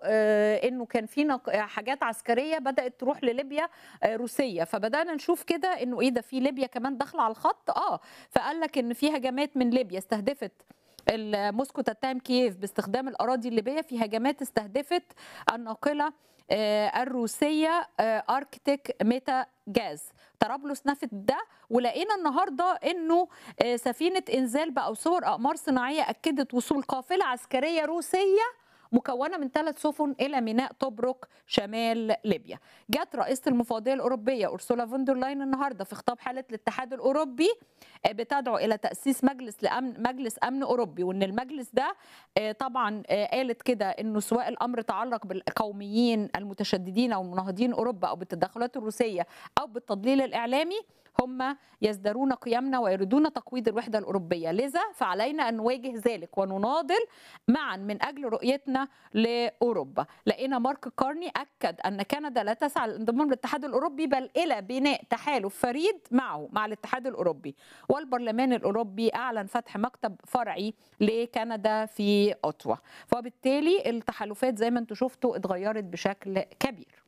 آه، انه كان في نق- حاجات عسكريه بدات تروح لليبيا آه، روسيه فبدانا نشوف كده انه ايه ده في ليبيا كمان داخله على الخط اه فقال لك ان في هجمات من ليبيا استهدفت ال- موسكو تتهم كييف باستخدام الاراضي الليبيه في هجمات استهدفت الناقله آه، الروسيه آه، اركتيك ميتا جاز طرابلس نفت ده ولقينا النهارده انه آه، سفينه انزال بقى وصور اقمار صناعيه اكدت وصول قافله عسكريه روسيه مكونه من ثلاث سفن الى ميناء طبرق شمال ليبيا. جت رئيسه المفوضيه الاوروبيه اورسولا فوندر لاين النهارده في خطاب حاله الاتحاد الاوروبي آه، بتدعو الى تاسيس مجلس لامن مجلس امن اوروبي وان المجلس ده آه، طبعا آه، قالت كده انه سواء الامر تعلق بالقوميين المتشددين او مناهضين اوروبا او بالتدخلات الروسيه او بالتضليل الاعلامي هم يزدرون قيمنا ويريدون تقويض الوحده الاوروبيه لذا فعلينا ان نواجه ذلك ونناضل معا من اجل رؤيتنا لاوروبا لقينا مارك كارني اكد ان كندا لا تسعى للانضمام للاتحاد الاوروبي بل الى بناء تحالف فريد معه مع الاتحاد الاوروبي والبرلمان الاوروبي اعلن فتح مكتب فرعي لكندا في اوتوا فبالتالي التحالفات زي ما انتم شفتوا اتغيرت بشكل كبير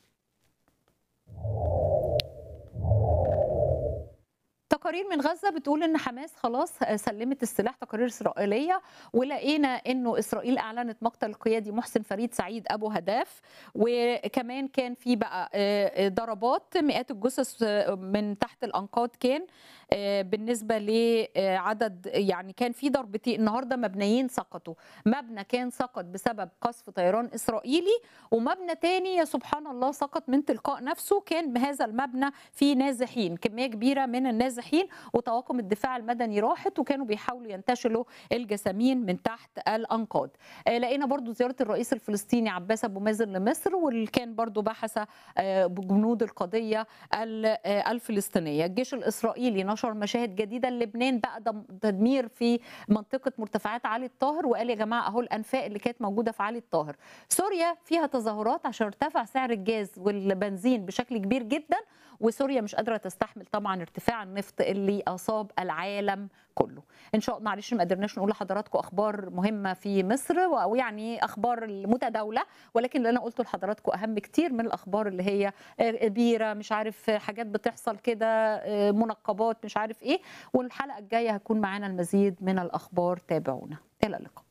تقارير من غزه بتقول ان حماس خلاص سلمت السلاح تقارير اسرائيليه ولقينا انه اسرائيل اعلنت مقتل القيادي محسن فريد سعيد ابو هداف وكمان كان في بقى آه، ضربات مئات الجثث آه، من تحت الانقاض كان آه، بالنسبه لعدد يعني كان في ضربتين النهارده مبنيين سقطوا مبنى كان سقط بسبب قصف طيران اسرائيلي ومبنى تاني يا سبحان الله سقط من تلقاء نفسه كان هذا المبنى فيه نازحين كميه كبيره من النازحين وطواقم الدفاع المدني راحت وكانوا بيحاولوا ينتشلوا الجسامين من تحت الانقاض آه، لقينا برضو زياره الرئيس الفلسطيني عباس ابو مازن لمصر واللي كان برضو بحث آه، بجنود القضيه ال- آه، الفلسطينيه الجيش الاسرائيلي نشر مشاهد جديده للبنان بقى دم- تدمير في منطقه مرتفعات علي الطاهر وقال يا جماعه اهو الانفاق اللي كانت موجوده في علي الطاهر سوريا فيها تظاهرات عشان ارتفع سعر الجاز والبنزين بشكل كبير جدا وسوريا مش قادره تستحمل طبعا ارتفاع النفط اللي اصاب العالم كله ان شاء الله معلش ما قدرناش نقول لحضراتكم اخبار مهمه في مصر او يعني اخبار متداوله ولكن اللي انا قلته لحضراتكم اهم كتير من الاخبار اللي هي آه، بيره مش عارف حاجات بتحصل كده آه، منقبات مش عارف ايه والحلقه الجايه هيكون معانا المزيد من الاخبار تابعونا الى اللقاء